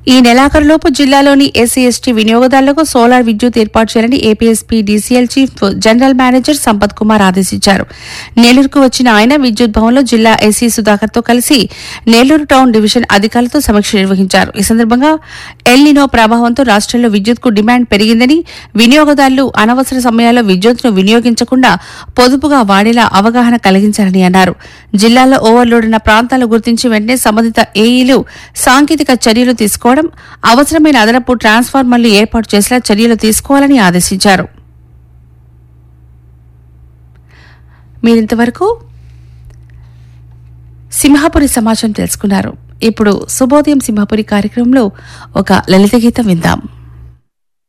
ఈ నెలాఖరులోపు జిల్లాలోని SC ST వినియోగదారులకు సోలార్ విద్యుత్ ఏర్పాటు చేయాలని APSP DCL chief general manager Sampath Kumar ఆదేశించారు నెల్లూరుకు వచ్చిన ఆయన విద్యుత్ భవన్లో జిల్లా ఎస్సీ సుధాకర్ తో కలిసి నెల్లూరు టౌన్ డివిజన్ అధికారులతో సమీక్ష నిర్వహించారు ఈ సందర్భంగా ఎల్నినో ప్రభావంతో రాష్ట్రంలో విద్యుత్కు డిమాండ్ పెరిగిందని వినియోగదారులు అనవసర సమయాల్లో విద్యుత్తును వినియోగించకుండా పొదుపుగా వాడేలా అవగాహన కలిగించాలని అన్నారు జిల్లాలో ఓవర్లోడ్ ఉన్న ప్రాంతాలు గుర్తించి వెంటనే సంబంధిత ఏఈలు సాంకేతిక చర్యలు తీసుకోవడం అవసరమైన అదనపు ట్రాన్స్ఫార్మర్లు ఏర్పాటు చేసేలా చర్యలు తీసుకోవాలని ఆదేశించారు మీరింతవరకు సింహాపురి సమాజం తెలుసుకున్నారు ఇప్పుడు శుభోదయం సింహాపురి కార్యక్రమంలో ఒక లలిత గీతం విందాం